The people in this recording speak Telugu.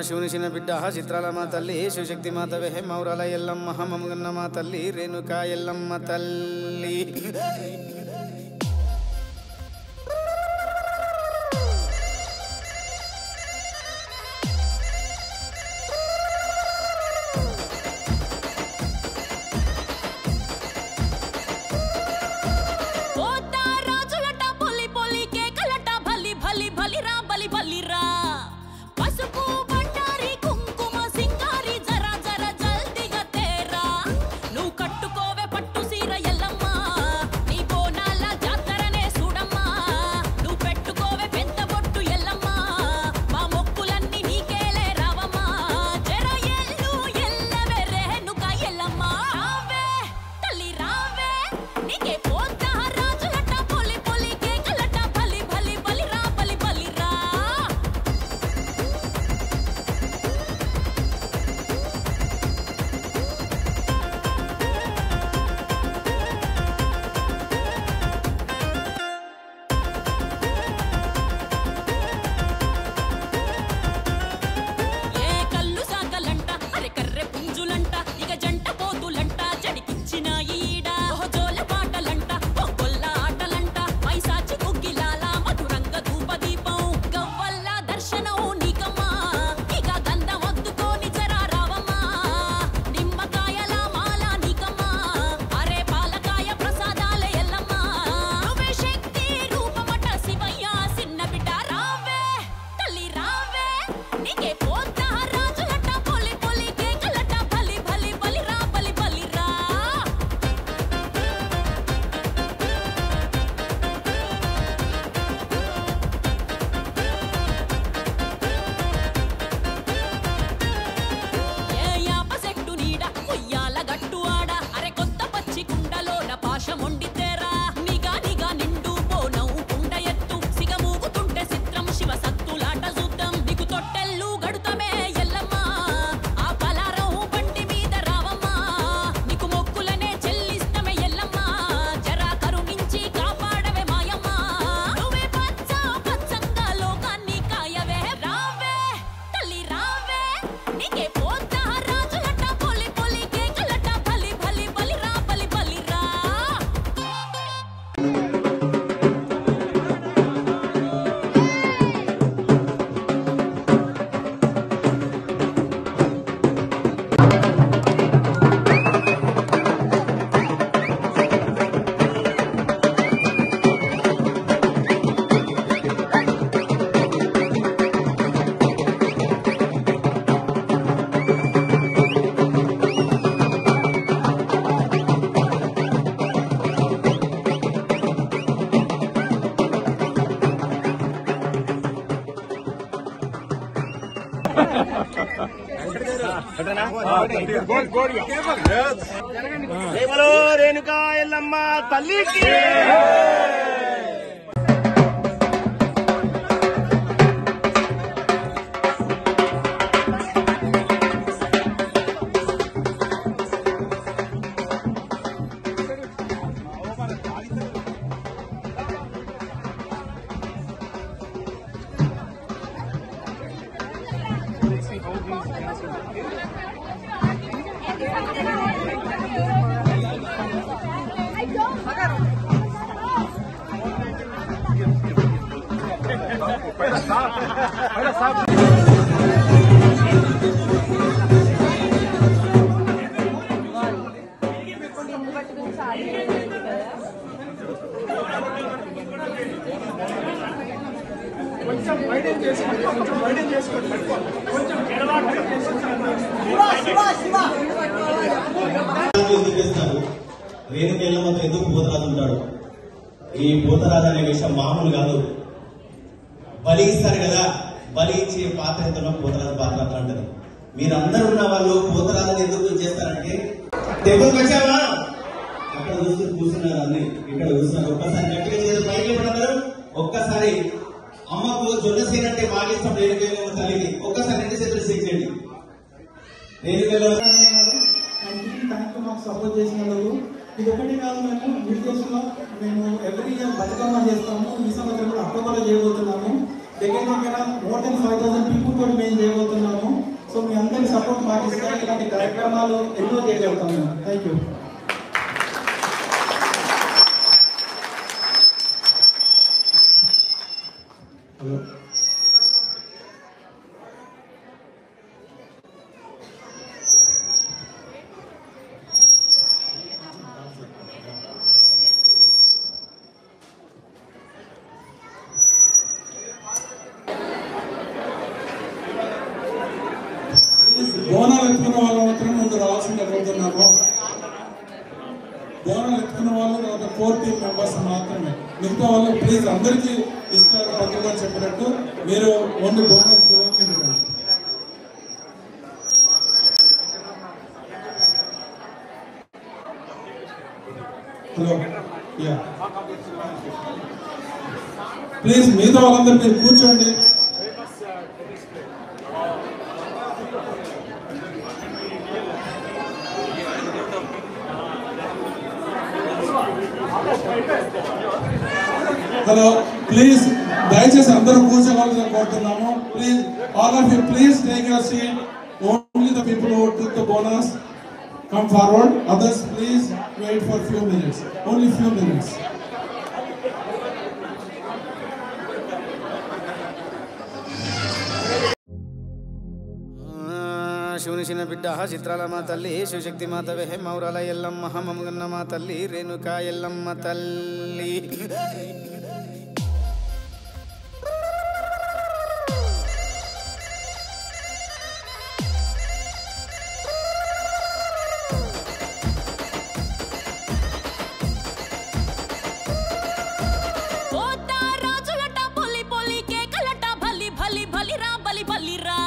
శివుని చిన్న బిడ్డ చిత్రాల మా తల్లి శివశక్తి మాతవే మౌరాల ఎల్లమ్మ మమ్మగన్న మా తల్లి రేణుకా ఎల్లమ్మ తల్లి పోతా రాజులట పొలి పొలి కేకలట భలి భలి భలిరా బలి బలిరా పసుపు బండారి కుంకుమ సింగారి జర జర జల్దిగా తేరా నువ్వు కట్టుకోవే పట్టు సీర ఎల్లమ్మ నీ బోనాల జాతరనే చూడమ్మా నువ్వు పెట్టుకోవే పెద్ద బొట్టు ఎల్లమ్మ మా మొక్కులన్నీ నీకేలే రావమ్మా జర ఎల్లు ఎల్లవే రేణుక ఎల్లమ్మ రావే తల్లి రావే నీకే పోతా రాజులట పొలి పొలి కేకలట భలి భలి బలిరా బలి బలిరా ఏ కళ్ళు సాకలంట అరే కర్రె పుంజులంట ఇక జంట పోతులంట జడికిచ్చిన ఈడ ఓ జోల పాటలంట ఓ గొల్ల ఆటలంట పైసాచి గుగ్గిలాల మధురంగ ధూప దీపం గవ్వల్ల దర్శనం నీకమ్మా ఇక గంధం అద్దుకోని జరా రావమ్మా నిమ్మకాయల మాల నీకమ్మా అరే పాలకాయ ప్రసాదాలే ఎల్లమ్మా నువ్వే శక్తి రూపమట శివయ్య సిన్న బిడ్డ రావే తల్లి రావే నీకే పోతా రాజులట పొలి పొలి కేకలట బలి బలి బలిరా బలి బలిరా ఏ యాప చెట్టు నీడ ఉయ్యాల గట్టు ఆడ అరే కొత్త పచ్చి కుండలోన పాశమొండి తేరా నిగా నిగా నిండు పోనం కుండ ఎత్తు సిగమూగుతుంటే చిత్రం శివ సత్తులాట చూద్దాం నీకు తొట్టెల్లు గడుతమే ఎల్లమ్మ ఆ పలారం బండి మీద రావమ్మా నీకు మొక్కులనే చెల్లిస్తమే ఎల్లమ్మ జరా కరుణించి కాపాడవే మాయమ్మ నువ్వే పచ్చ పచ్చంగా లోకాన్ని కాయవే రావే తల్లి రావే నీకే పోతా రాజులట పొలి పొలి కేకలట బలి బలి బలిరా బలి బలిరా రేపలో రేణుకా ఎల్లమ్మ తల్లికి ఎందుకు చేస్తారు రేణుకెళ్ళమ్మతో ఎందుకు పోతరాజు ఉంటాడు ఈ పోతరాజు అనే విషయం మామూలు కాదు బలి ఇస్తారు కదా బలి ఇచ్చే పాత్ర ఎంతనో పోతరాజు పాత్ర అట్లా ఉంటది మీరందరూ ఉన్న వాళ్ళు పోతరాజుని ఎందుకు చేస్తారంటే తెగులకు వచ్చావా అక్కడ చూస్తూ కూర్చున్నారు అన్ని ఇక్కడ కూర్చున్నారు ఒక్కసారి గట్టిగా చేతులు పైకి లేపండి ఒక్కసారి అమ్మకు జొన్నసేన అంటే బాగా ఇష్టం రేణుకెళ్ళమ్మ తల్లికి ఒక్కసారి రెండు చేతులు షేక్ చేయండి రేణుకెళ్ళమ్మ థ్యాంక్ మాకు సపోర్ట్ చేసినందుకు ఇది ఒకటి కాదు మేము వీడియోస్లో మేము ఎవ్రీ ఇయర్ బతుకమ్మ చేస్తాము ఈ సంవత్సరం కూడా అక్టోబర్లో చేయబోతున్నాము దగ్గర దగ్గర more than five thousand people కూడా మేము చేయబోతున్నాము సో మీ అందరి సపోర్ట్ మాకు ఇస్తే ఇలాంటి కార్యక్రమాలు ఎన్నో చేయగలుగుతాం మేము thank you hello please Bonalu ఎత్తుకున్న వాళ్ళు మాత్రం ముందు రావాల్సింది కోరుతున్నాము బోనాలు ఎత్తుకున్న వాళ్ళు తర్వాత ఫోర్ టీమ్ మెంబర్స్ మాత్రమే మిగతా వాళ్ళు ప్లీజ్ అందరికీ ఇస్తారు పత్రికలు చెప్పినట్టు మీరు ఓన్లీ బోనాలు ఎత్తుకోవాలి హలో యా ప్లీజ్ మిగతా వాళ్ళందరూ మీరు కూర్చోండి హలో ప్లీజ్ దయచేసి అందరూ కూర్చోవాలని కోరుతున్నాము please all of you please take your seat only the people who took the Bonalu come forward others please wait for few minutes only few minutes ఆ, శివుని చిన్న బిడ్డ చిత్రాల మా తల్లి శివశక్తి మాతవే మౌరాల ఎల్లమ్మ మమ్మగన్న మా తల్లి రేణుకా ఎల్లమ్మ తల్లి పోతా రాజులట పొలి పొలి కేకలట భలి భలి భలిరా బలి బలిరా